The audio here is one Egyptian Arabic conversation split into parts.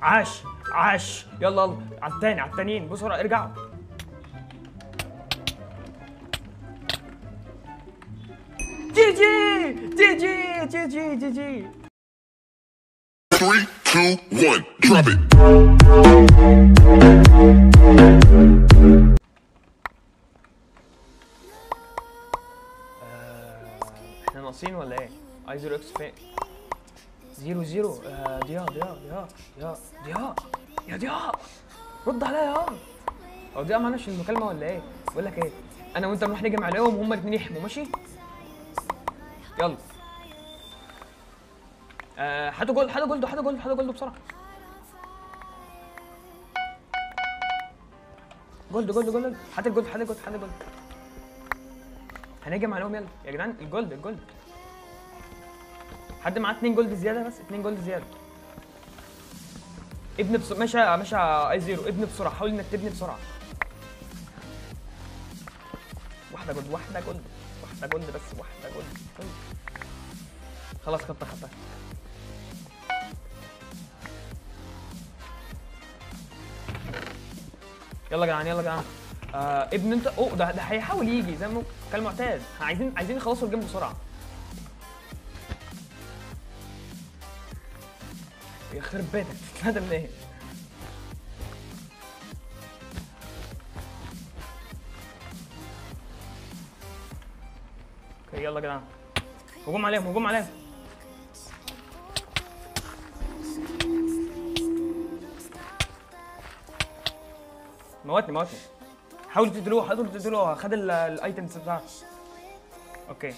عاش عاش يلا يلا على التاني على التانيين بسرعه ارجعوا جي جي جي جي جي جي جي جي Three, two, one, drop it. احنا ناقصين ولا ايه؟ اي زيرو اكس فين؟ زيرو زيرو آه ضياء ضياء ضياء ضياء ضياء يا ضياء رد عليا يا هو ضياء معانا في المكالمة ولا ايه؟ بقول لك ايه؟ انا وانت نروح نجمع عليهم وهما الاثنين يحموا ماشي؟ يلا آه هاتوا جولد هاتوا جولد هاتوا جولد هاتوا جولد بسرعة جولد جولد جولد هات الجولد هات الجولد هات الجولد هنهجم عليهم يلا يا جدعان الجولد الجولد حد معاه اتنين جولد زياده بس اتنين جولد زياده ابني بسرعه ماشي ماشي اي زيرو ابني بسرعه حاول انك تبني بسرعه واحده جولد واحده جولد واحده جولد بس واحده جولد جولد. خلاص خدتها خدتها يلا يا جدعان يلا يا جدعان آه ابن انت اوه ده ده هيحاول يجي زي ما كالمعتاد عايزين عايزين يخلصوا الجيم بسرعه يخرب بيتك تتفادى من ايه اوكي يلا يا جدعان هجوم عليهم هجوم عليهم موتني موتني حاولوا تقتلوه حاولوا تقتلوه خد ال- الايتمز بتاعته اوكي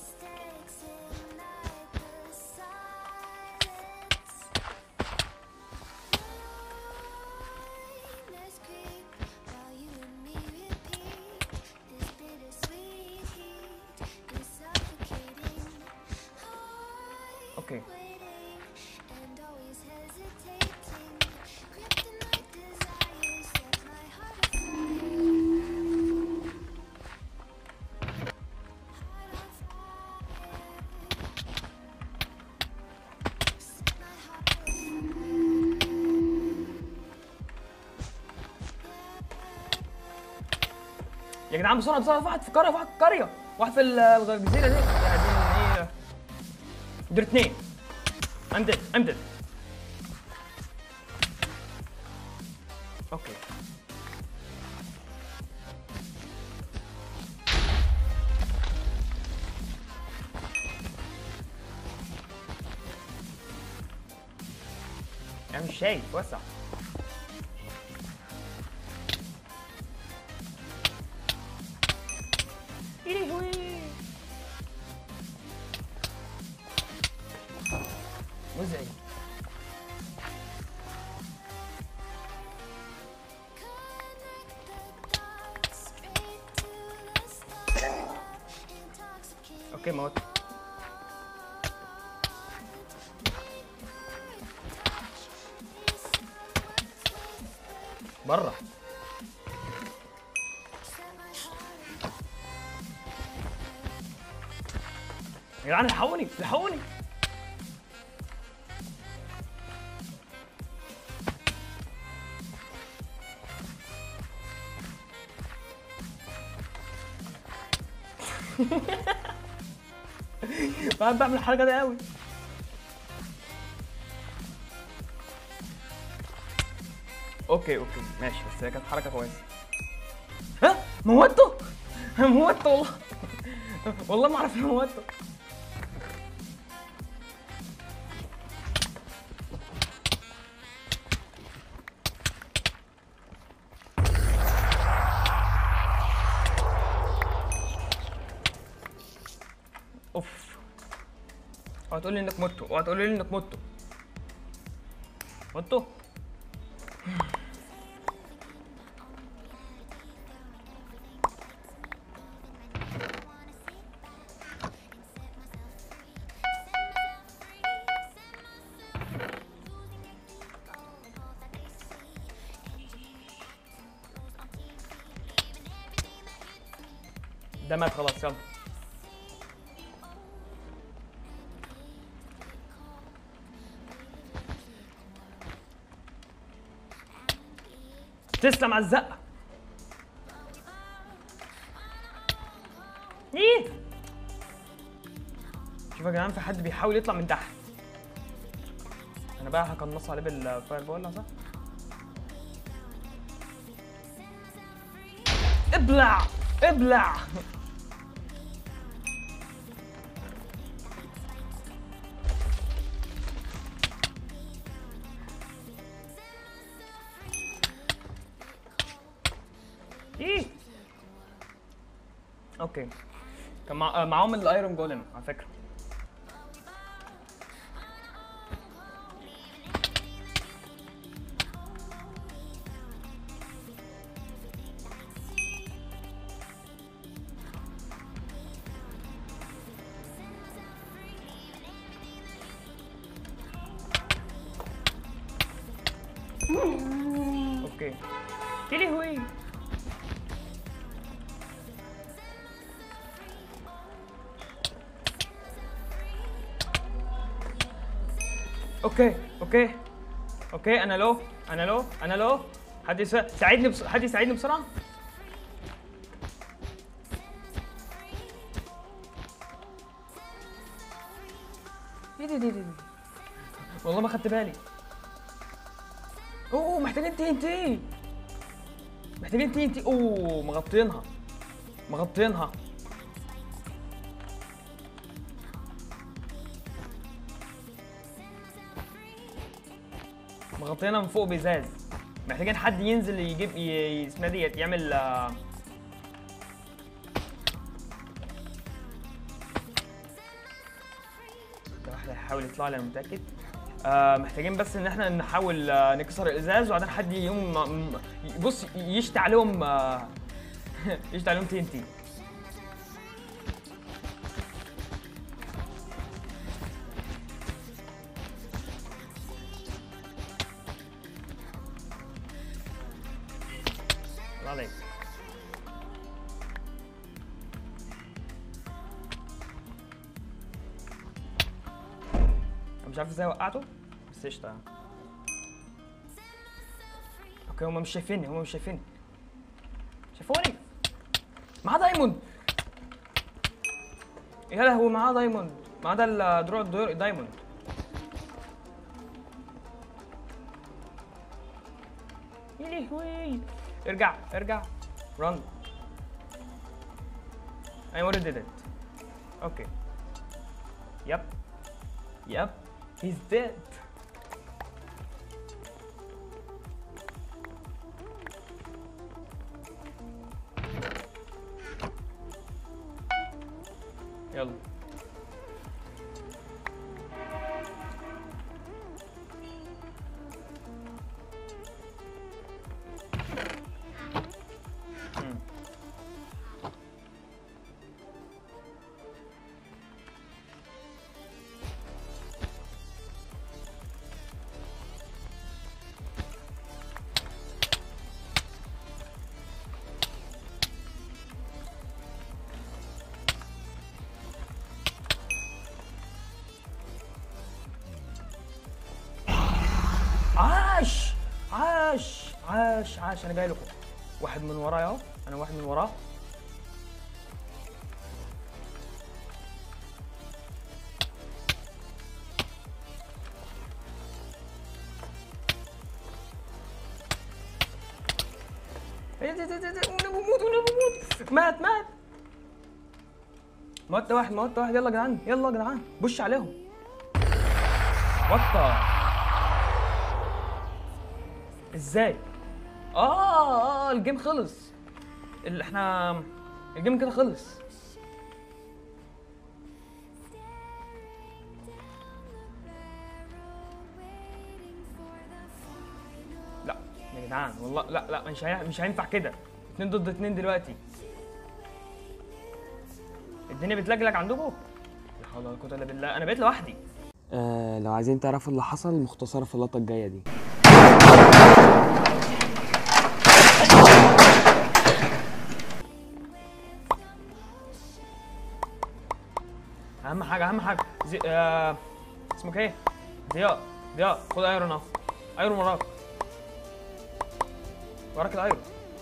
اوكي يا جدعان بسرعه بسرعه واحد في قريه واحد في قريه واحد في ال- الجزيره دي يا دي ايه دول اتنين امدد امدد اوكي انا مش شايف وسع إيه هوي مزعج اوكي موت برا يا جدعان الحقوني الحقوني بحب بعمل الحركه دي قوي اوكي اوكي ماشي بس هي كانت حركه كويسه ها موته موته والله والله ما اعرف إني موته اوف اوعى تقول لي انك مت اوعى تقول لي انك مت مت ده مات خلاص يلا تسلم على الزقه ايه شوف يا جدعان في حد بيحاول يطلع من تحت انا بقى هقنص عليه بالفاير بول صح ابلع ابلع ايه اوكي كان مع... آه، معاهم الايرون جولم على فكره اوكي يا لهوي اوكي اوكي اوكي انا لو انا لو انا لو حد يسا- يساعدني بس... حد يساعدني بسرعه ايه دي دي دي دي والله ما خدت بالي اوه محتاجين تي ان تي محتاجين تي ان تي اوه مغطينها مغطينها مغطينها من فوق بإزاز محتاجين حد ينزل يجيب ي- اسمها ديت يعمل آه، ده واحد هيحاول يطلع لي انا متاكد آه محتاجين بس ان احنا نحاول آه نكسر الازاز وبعدين حد يقوم م- م- بص يشتي عليهم آه يشتي عليهم تي ان تي الله عليك انا مش عارف ازاي وقعته بس قشطه يعني. اوكي هما مش شايفيني هما مش شايفيني شافوني معاه دايموند يا لهوي معاه دايموند معاه ده الدروع الدور- دايموند يا لهوي ارجع ارجع run I already did it okay yep yep he's dead يلا مم. عاش عاش عاش عاش انا جاي لكم واحد من ورايا اهو انا واحد من وراه إيه ده- ده- ده- ده، وانا بموت وانا بموت مات مات موت واحد موت واحد يلا يا جدعان يلا يا جدعان بش عليهم وطه ازاي؟ اه اه الجيم خلص اللي احنا الجيم كده خلص لا يا جدعان والله لا لا مش هي... مش هينفع كده اتنين ضد اتنين دلوقتي الدنيا بتلجلج عندكم لا حول ولا قوه الا بالله انا بقيت لوحدي آه لو عايزين تعرفوا اللي حصل مختصرة في اللقطة الجاية دي اهم حاجه اهم حاجه زي... آه... اسمك ايه ضياء ضياء خد ايرون اهو ايرون وراك وراك الايرون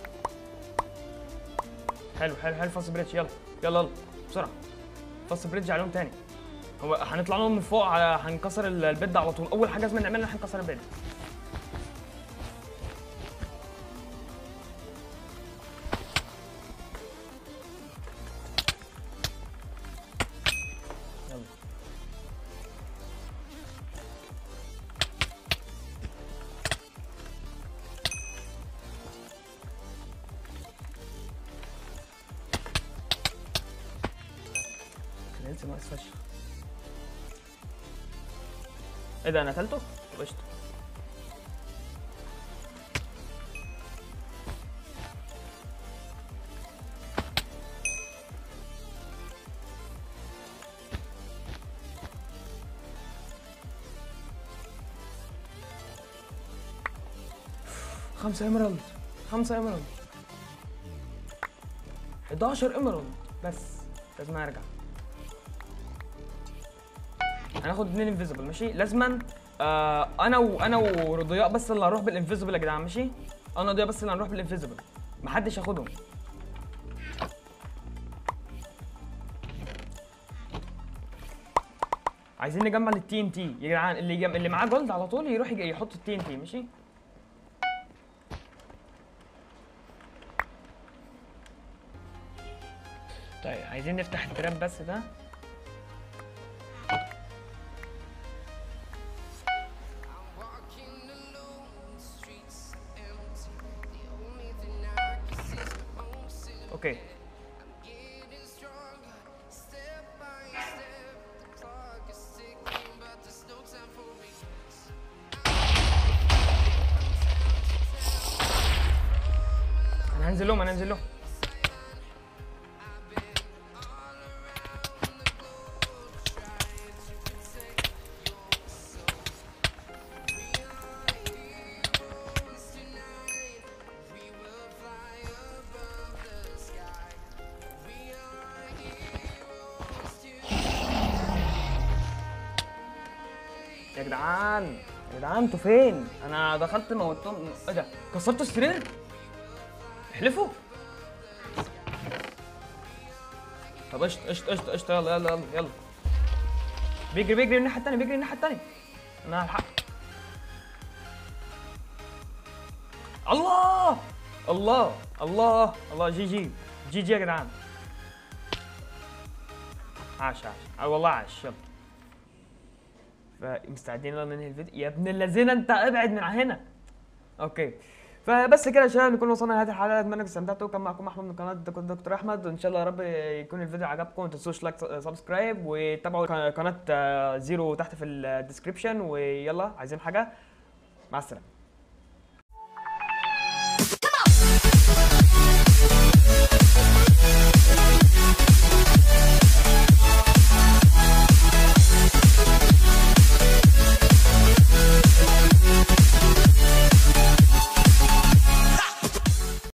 حلو حلو حلو فاست بريدج يلا يلا يلا بسرعه فاست بريدج عليهم تاني هو هنطلع لهم من فوق على هنكسر ال- البيد على طول اول حاجه لازم نعملها هنكسر البيد يلا كان لسه ناقص فشخ ايه ده انا قتلته؟ طب قشطة خمسة ايمرالد خمسة ايمرالد 11 ايمرالد بس لازم ارجع هناخد اتنين انفيزبل ماشي لازما آه انا وانا ورضياء بس اللي هنروح بالانفيزبل يا جدعان ماشي انا وضياء بس اللي هنروح بالانفيزبل محدش ياخدهم عايزين نجمع التي ان تي يا جدعان اللي جم... اللي معاه جولد على طول يروح يجي يحط التي ان تي ماشي طيب عايزين نفتح التراب بس ده Walking alone, streets empty. The only thing I can see is my own silhouette. اوكي Getting stronger, step by step. The clock is ticking, but there's no time for regrets. انا هنزل لهم انا هنزل لهم We will fly above the sky. We are heroes tonight. يا جدعان يا جدعان انتوا فين؟ انا دخلت موتهم ايه ده؟ كسرتوا السرير؟ احلفوا طب قشطة قشطة قشطة قشطة يلا يلا يلا يلا بيجري بيجري الناحية التانية بيجري الناحية التانية انا هلحق الله الله الله الله جي جي جي جي يا جدعان عاش عاش آه والله عاش يلا فمستعدين يلا ننهي الفيديو يا ابن الذين انت ابعد من هنا اوكي فبس كده يا شباب نكون وصلنا لهذه الحلقه اتمنى انكم استمتعتوا كان معكم احمد من قناه دكتور دكتور احمد وان شاء الله يا رب يكون الفيديو عجبكم ما تنسوش لايك سبسكرايب وتابعوا قناه آه، زيرو تحت في الديسكربشن ويلا عايزين حاجه مع السلامه Come on.